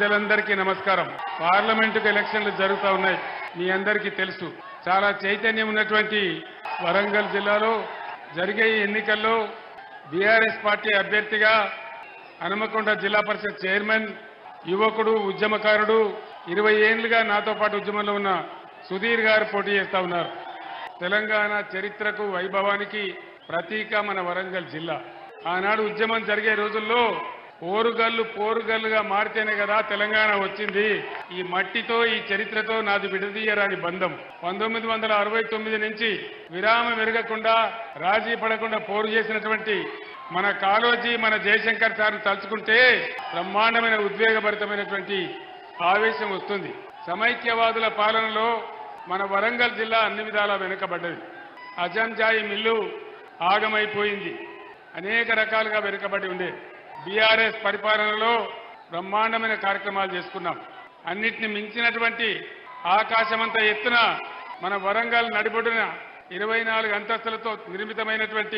ప్రజలందరికీ నమస్కారం పార్లమెంటుకు ఎలక్షన్లు జరుగుతూ ఉన్నాయి మీ అందరికీ తెలుసు చాలా చైతన్యం ఉన్నటువంటి వరంగల్ జిల్లాలో జరిగే ఈ ఎన్నికల్లో బీఆర్ఎస్ పార్టీ అభ్యర్థిగా హనుమకొండ జిల్లా పరిషత్ చైర్మన్ యువకుడు ఉద్యమకారుడు ఇరవై ఏళ్లుగా నాతో పాటు ఉద్యమంలో ఉన్న సుధీర్ గారు పోటీ చేస్తా ఉన్నారు తెలంగాణ చరిత్రకు వైభవానికి ప్రతీక మన వరంగల్ జిల్లా ఆనాడు ఉద్యమం జరిగే రోజుల్లో పోరుగల్లు పోరుగల్లుగా మారితేనే కదా తెలంగాణ వచ్చింది ఈ మట్టితో ఈ చరిత్రతో నాది విడదీయరాని బంధం పంతొమ్మిది వందల అరవై తొమ్మిది నుంచి విరామం ఎరగకుండా రాజీ పడకుండా పోరు చేసినటువంటి మన కాలోజీ మన జయశంకర్ సార్ను తలుచుకుంటే బ్రహ్మాండమైన ఉద్వేగభరితమైనటువంటి ఆవేశం వస్తుంది సమైక్యవాదుల పాలనలో మన వరంగల్ జిల్లా అన్ని విధాలా వెనుకబడ్డది అజంజాయి మిల్లు ఆగమైపోయింది అనేక రకాలుగా వెనుకబడి ఉండే బీఆర్ఎస్ పరిపాలనలో బ్రహ్మాండమైన కార్యక్రమాలు చేసుకున్నాం అన్నిటిని మించినటువంటి ఆకాశమంత ఎత్తున మన వరంగల్ నడిబొడిన ఇరవై నాలుగు అంతస్తులతో నిర్మితమైనటువంటి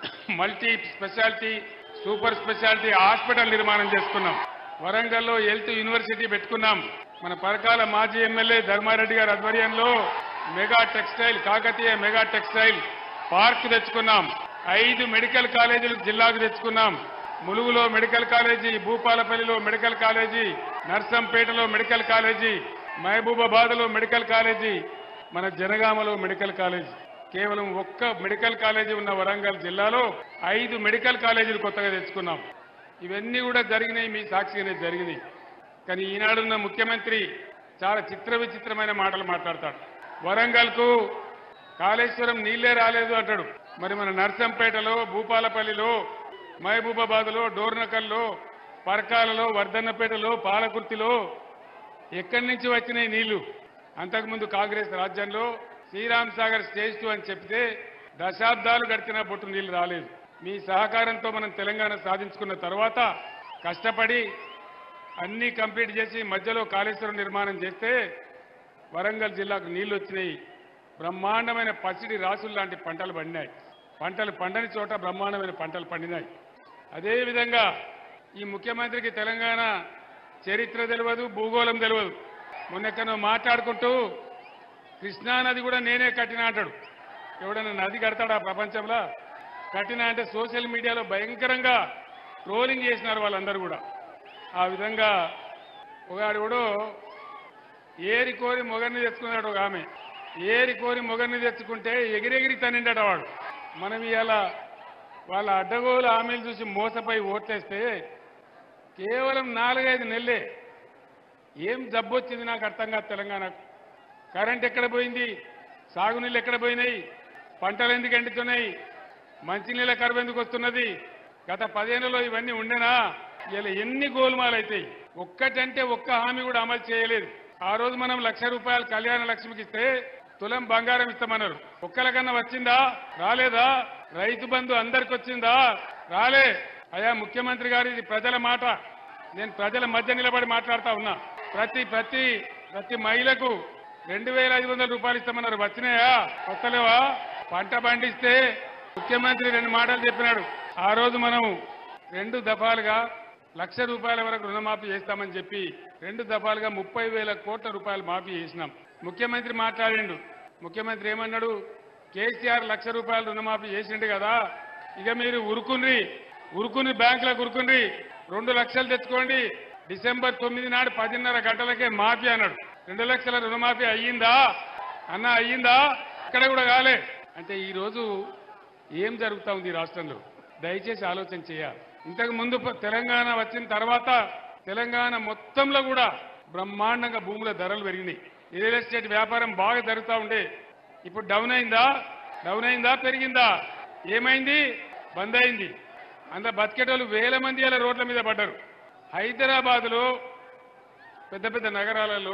multi speciality super speciality hospital నిర్మాణం చేసుకున్నాం వరంగల్లో హెల్త్ యూనివర్సిటీ పెట్టుకున్నాం మన పరకాల మాజీ ఎమ్మెల్యే ధర్మారెడ్డి గారి ఆధ్వర్యంలో mega textile Kakatiya mega textile park తెచ్చుకున్నాం ఐదు మెడికల్ కాలేజీలు జిల్లాకు తెచ్చుకున్నాం ములుగులో మెడికల్ కాలేజీ భూపాలపల్లిలో మెడికల్ కాలేజీ నర్సంపేటలో మెడికల్ కాలేజీ మహబూబాబాద్లో మెడికల్ కాలేజీ మన జనగామలో మెడికల్ కాలేజీ కేవలం ఒక్క మెడికల్ కాలేజీ ఉన్న వరంగల్ జిల్లాలో ఐదు మెడికల్ కాలేజీలు కొత్తగా తెచ్చుకున్నాం ఇవన్నీ కూడా జరిగినాయి మీ సాక్షిగానే జరిగినాయి కానీ ఈనాడున్న ముఖ్యమంత్రి చాలా చిత్ర విచిత్రమైన మాటలు మాట్లాడతాడు వరంగల్కు కాళేశ్వరం నీళ్లే రాలేదు అంటాడు మరి మన నర్సంపేటలో భూపాలపల్లిలో మహబూబాబాద్లో డోర్నకల్లో పరకాలలో వర్ధన్నపేటలో పాలకుర్తిలో ఎక్కడి నుంచి వచ్చినాయి నీళ్లు అంతకుముందు కాంగ్రెస్ రాజ్యంలో శ్రీరామ్ సాగర్ స్టేజ్ టూ అని చెప్తే దశాబ్దాలు గడిచిన బొట్టు నీళ్లు రాలేదు మీ సహకారంతో మనం తెలంగాణ సాధించుకున్న తర్వాత కష్టపడి అన్ని కంప్లీట్ చేసి మధ్యలో కాళేశ్వరం నిర్మాణం చేస్తే వరంగల్ జిల్లాకు నీళ్లు వచ్చినాయి బ్రహ్మాండమైన పసిడి రాసులు లాంటి పంటలు పండినాయి పంటలు పండని చోట బ్రహ్మాండమైన పంటలు పండినాయి అదేవిధంగా ఈ ముఖ్యమంత్రికి తెలంగాణ చరిత్ర తెలియదు భూగోళం తెలియదు మొన్నెక్కడో మాట్లాడుకుంటూ కృష్ణానది కూడా నేనే కట్టిన అంటాడు ఎవడన్నా నది కడతాడా ప్రపంచంలో కట్టిన అంటే సోషల్ మీడియాలో భయంకరంగా ట్రోలింగ్ చేసినారు వాళ్ళందరూ కూడా ఆ విధంగా ఒకడు కూడా ఏరి కోరి మొగర్ని తెచ్చుకున్నాడు ఒక ఆమె ఏరి కోరి మొగర్ని తెచ్చుకుంటే ఎగిరెగిరి తనిండట వాడు మనం ఇవాళ వాళ్ళ అడ్డగోలు హామీలు చూసి మోసపోయి ఓట్లేస్తే కేవలం నాలుగైదు నెలలే ఏం జబ్బు వచ్చింది నాకు అర్థం కాదు తెలంగాణకు కరెంట్ ఎక్కడ పోయింది సాగునీళ్ళు ఎక్కడ పోయినాయి పంటలు ఎందుకు ఎండుతున్నాయి మంచినీళ్ళ కరువు ఎందుకు వస్తున్నది గత పదేళ్లలో ఇవన్నీ ఉండేనా ఇలా ఎన్ని గోల్మాలు అవుతాయి ఒక్కటంటే ఒక్క హామీ కూడా అమలు చేయలేదు ఆ రోజు మనం లక్ష రూపాయలు కళ్యాణ లక్ష్మికి ఇస్తే తులం బంగారం ఇస్తామన్నారు ఒక్కలకన్నా వచ్చిందా రాలేదా రైతు బంధు అందరికి వచ్చిందా రాలే అయా ముఖ్యమంత్రి గారు ఇది ప్రజల మాట నేను ప్రజల మధ్య నిలబడి మాట్లాడుతా ఉన్నా ప్రతి ప్రతి ప్రతి మహిళకు రెండు వేల ఐదు వందల రూపాయలు ఇస్తామన్నారు వచ్చినాయా వస్తలేవా పంట పండిస్తే ముఖ్యమంత్రి రెండు మాటలు చెప్పినాడు ఆ రోజు మనం రెండు దఫాలుగా లక్ష రూపాయల వరకు రుణమాఫీ చేస్తామని చెప్పి రెండు దఫాలుగా ముప్పై వేల కోట్ల రూపాయలు మాఫీ చేసినాం ముఖ్యమంత్రి మాట్లాడిండు ముఖ్యమంత్రి ఏమన్నాడు కేసీఆర్ లక్ష రూపాయలు రుణమాఫీ చేసిండు కదా ఇక మీరు ఉరుకుని ఉరుకుని బ్యాంకులకు ఉరుకుని రెండు లక్షలు తెచ్చుకోండి డిసెంబర్ తొమ్మిది నాడు పదిన్నర గంటలకే మాఫీ అన్నాడు రెండు లక్షల రుణమాఫీ అయ్యిందా అన్న అయ్యిందా ఇక్కడ కూడా కాలే అంటే ఈ రోజు ఏం జరుగుతా ఉంది ఈ రాష్ట్రంలో దయచేసి ఆలోచన చేయాలి ఇంతకు ముందు ప- తెలంగాణ వచ్చిన తర్వాత తెలంగాణ మొత్తంలో కూడా బ్రహ్మాండంగా భూముల ధరలు పెరిగినాయి రియల్ ఎస్టేట్ వ్యాపారం బాగా జరుగుతూ ఉండే ఇప్పుడు డౌన్ అయిందా డౌన్ అయిందా పెరిగిందా ఏమైంది బంద్ అయింది అందులో బతికేటోళ్ళు వేల మంది అలా రోడ్ల మీద పడ్డారు హైదరాబాదులో పెద్ద పెద్ద నగరాలలో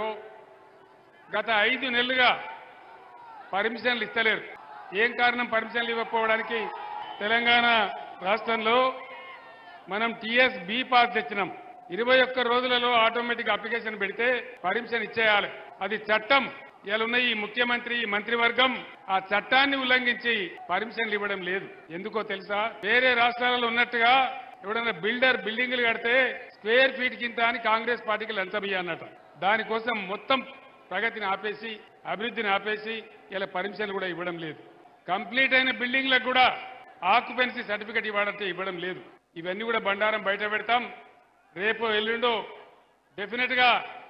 గత ఐదు నెలలుగా పర్మిషన్లు ఇస్తలేరు ఏం కారణం పర్మిషన్లు ఇవ్వకపోవడానికి తెలంగాణ రాష్ట్రంలో మనం టిఎస్ బి పాస్ తెచ్చినాం ఇరవై ఒక్క రోజులలో ఆటోమేటిక్ అప్లికేషన్ పెడితే పర్మిషన్ ఇచ్చేయాలి అది చట్టం ఇలా ఉన్న ఈ ముఖ్యమంత్రి ఈ మంత్రివర్గం ఆ చట్టాన్ని ఉల్లంఘించి పర్మిషన్లు ఇవ్వడం లేదు ఎందుకో తెలుసా వేరే రాష్ట్రాలలో ఉన్నట్టుగా ఎవడన్నా బిల్డర్ బిల్డింగ్లు కడితే స్క్వేర్ ఫీట్ కింద అని కాంగ్రెస్ పార్టీకి లంచబియ్య అన్నట దానికోసం మొత్తం ప్రగతిని ఆపేసి అభివృద్ధిని ఆపేసి ఇలా పర్మిషన్లు కూడా ఇవ్వడం లేదు కంప్లీట్ అయిన బిల్డింగ్లకు కూడా ఆక్యుపెన్సీ సర్టిఫికెట్ ఇవ్వాలంటే ఇవ్వడం లేదు ఇవన్నీ కూడా బండారం బయట పెడతాం రేపు ఎల్లుండో డెఫినెట్ గా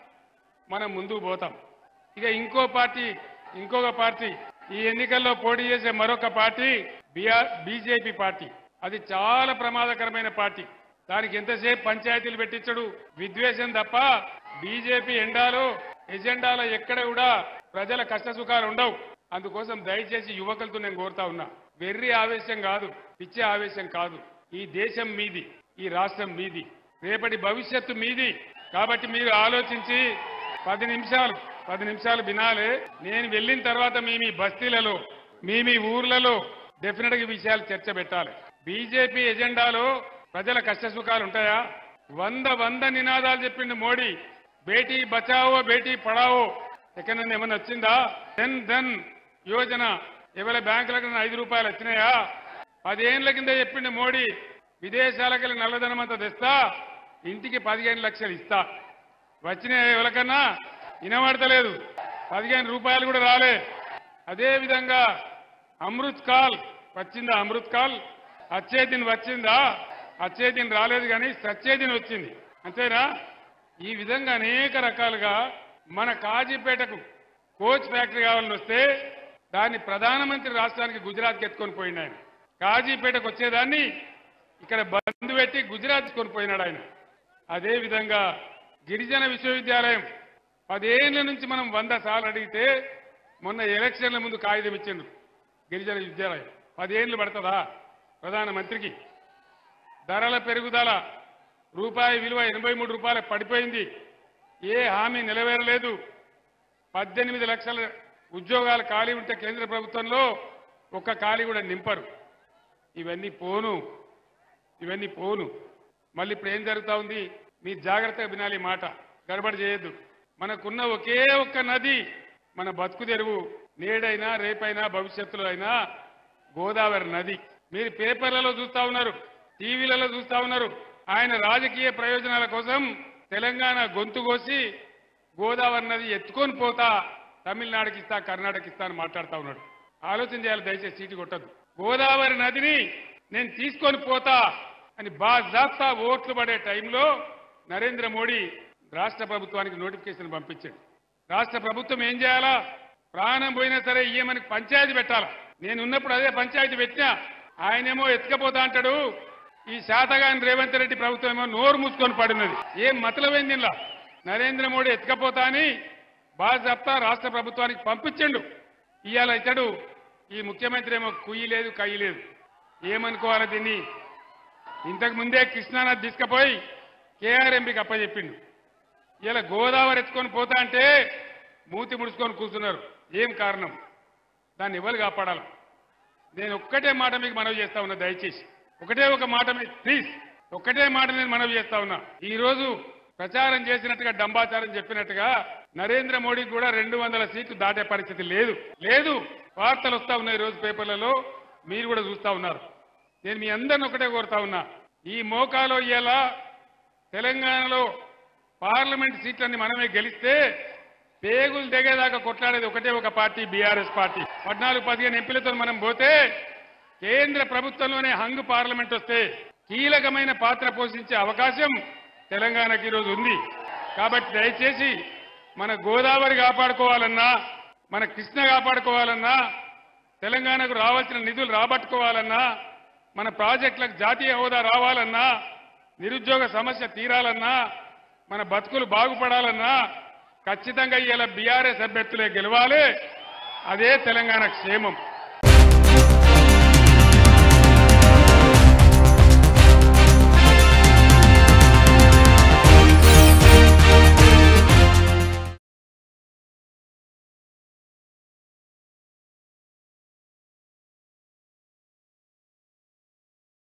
మనం ముందుకు పోతాం ఇక ఇంకో పార్టీ ఇంకొక పార్టీ ఈ ఎన్నికల్లో పోటీ చేసే మరొక పార్టీ బిఆర్ బీజేపీ పార్టీ అది చాలా ప్రమాదకరమైన పార్టీ దానికి ఎంతసేపు పంచాయతీలు పెట్టించడు విద్వేషం తప్ప బీజేపీ ఎండాలో ఎజెండాలో ఎక్కడ కూడా ప్రజల కష్ట సుఖాలు ఉండవు అందుకోసం దయచేసి యువకులతో నేను కోరుతా ఉన్నా వెర్రి ఆవేశం కాదు పిచ్చే ఆవేశం కాదు ఈ దేశం మీది ఈ రాష్ట్రం మీది రేపటి భవిష్యత్తు మీది కాబట్టి మీరు ఆలోచించి పది నిమిషాలు పది నిమిషాలు వినాలే నేను వెళ్ళిన తర్వాత మీ మీ బస్తీలలో మీ మీ ఊర్లలో డెఫినెట్ గా ఈ విషయాలు చర్చ పెట్టాలి బీజేపీ ఎజెండాలో ప్రజల కష్ట సుఖాలు ఉంటాయా వంద వంద నినాదాలు చెప్పిండు మోడీ బేటీ బచావో బేటీ పడావో ఎక్కడన్నా ఏమన్నా వచ్చిందా ధన్ ధన్ యోజన ఎవరి బ్యాంకులకు ఐదు రూపాయలు వచ్చినాయా పదేళ్ల కింద చెప్పిండు మోడీ విదేశాలకు నల్లధనం అంతా తెస్తా ఇంటికి పదిహేను లక్షలు ఇస్తా వచ్చిన ఎవరికన్నా వినబడతలేదు పదిహేను రూపాయలు కూడా రాలే అదే విధంగా అమృత్ కాల్ వచ్చిందా అమృత్ కాల్ వచ్చే దిన్ వచ్చిందా వచ్చే దిన్ రాలేదు కానీ సచ్చే దిన్ వచ్చింది అంతేనా ఈ విధంగా అనేక రకాలుగా మన కాజీపేటకు కోచ్ ఫ్యాక్టరీ కావాలని వస్తే దాన్ని ప్రధానమంత్రి రాష్ట్రానికి గుజరాత్కి ఎత్తుకొని పోయిండు ఆయన కాజీపేటకు వచ్చేదాన్ని ఇక్కడ బంద్ పెట్టి గుజరాత్ కొని పోయినాడు ఆయన అదే విధంగా గిరిజన విశ్వవిద్యాలయం పదేళ్ల నుంచి మనం వంద సార్లు అడిగితే మొన్న ఎలక్షన్ల ముందు కాగితం ఇచ్చిండ్రు గిరిజన విద్యాలయం పదేళ్లు పడుతుందా ప్రధానమంత్రికి ధరల పెరుగుదల రూపాయి విలువ ఎనభై మూడు రూపాయలు పడిపోయింది ఏ హామీ నెరవేరలేదు పద్దెనిమిది లక్షల ఉద్యోగాలు ఖాళీ ఉంటే కేంద్ర ప్రభుత్వంలో ఒక్క ఖాళీ కూడా నింపరు ఇవన్నీ పోను ఇవన్నీ పోను మళ్ళీ ఇప్పుడు ఏం జరుగుతా ఉంది మీరు జాగ్రత్తగా వినాలి ఈ మాట గడబడి చేయొద్దు మనకున్న ఒకే ఒక్క నది మన బతుకు తెరువు నేడైనా రేపైనా భవిష్యత్తులో అయినా గోదావరి నది మీరు పేపర్లలో చూస్తా ఉన్నారు టీవీలలో చూస్తా ఉన్నారు ఆయన రాజకీయ ప్రయోజనాల కోసం తెలంగాణ గొంతు కోసి గోదావరి నది ఎత్తుకొని పోతా తమిళనాడుకి ఇస్తా కర్ణాటక ఇస్తా అని మాట్లాడుతా ఉన్నాడు ఆలోచన చేయాలి దయచేసి సీటు కొట్టద్దు గోదావరి నదిని నేను తీసుకొని పోతా అని బాజాప్తా ఓట్లు పడే టైంలో నరేంద్ర మోడీ రాష్ట్ర ప్రభుత్వానికి నోటిఫికేషన్ పంపించాడు రాష్ట్ర ప్రభుత్వం ఏం చేయాలా ప్రాణం పోయినా సరే ఇయ్యమని పంచాయతీ పెట్టాలా నేను ఉన్నప్పుడు అదే పంచాయతీ పెట్టినా ఆయనేమో ఎత్తుకపోతా అంటాడు ఈ శాతగాని రేవంత్ రెడ్డి ప్రభుత్వం ఏమో నోరు మూసుకొని పడినది ఏం మతలమైంది ఇలా నరేంద్ర మోడీ ఎత్తుకపోతా అని బాజాప్తా రాష్ట్ర ప్రభుత్వానికి పంపించండు ఇవాళ ఇతడు ఈ ముఖ్యమంత్రి ఏమో కుయ్యి లేదు కయ్యి లేదు ఏమనుకోవాలి దీన్ని ఇంతకు ముందే కృష్ణానది తీసుకుపోయి కేఆర్ఎంపీకి అప్పచెప్పిండు ఇలా గోదావరి ఎత్తుకొని పోతా అంటే మూతి ముడుచుకొని కూర్చున్నారు ఏం కారణం దాన్ని ఎవరు కాపాడాలి నేను ఒక్కటే మాట మీకు మనవి చేస్తా ఉన్నా దయచేసి ఒకటే ఒక మాట మీకు ప్లీజ్ ఒక్కటే మాట నేను మనవి చేస్తా ఉన్నా ఈ రోజు ప్రచారం చేసినట్టుగా డంబాచారం చెప్పినట్టుగా నరేంద్ర మోడీకి కూడా రెండు వందల సీట్లు దాటే పరిస్థితి లేదు లేదు వార్తలు వస్తా ఉన్నాయి ఈ రోజు పేపర్లలో మీరు కూడా చూస్తా ఉన్నారు నేను మీ అందరిని ఒకటే కోరుతా ఉన్నా ఈ మోకాలో ఇయ్యాల తెలంగాణలో పార్లమెంట్ సీట్లన్నీ మనమే గెలిస్తే పేగులు దిగేదాకా కొట్లాడేది ఒకటే ఒక పార్టీ బీఆర్ఎస్ పార్టీ పద్నాలుగు పదిహేను ఎంపీలతో మనం పోతే కేంద్ర ప్రభుత్వంలోనే హంగు పార్లమెంట్ వస్తే కీలకమైన పాత్ర పోషించే అవకాశం తెలంగాణకి ఈరోజు ఉంది కాబట్టి దయచేసి మన గోదావరి కాపాడుకోవాలన్నా మన కృష్ణ కాపాడుకోవాలన్నా తెలంగాణకు రావాల్సిన నిధులు రాబట్టుకోవాలన్నా మన ప్రాజెక్టులకు జాతీయ హోదా రావాలన్నా నిరుద్యోగ సమస్య తీరాలన్నా మన బతుకులు బాగుపడాలన్నా ఖచ్చితంగా ఇలా బీఆర్ఎస్ అభ్యర్థులే గెలవాలి అదే తెలంగాణ క్షేమం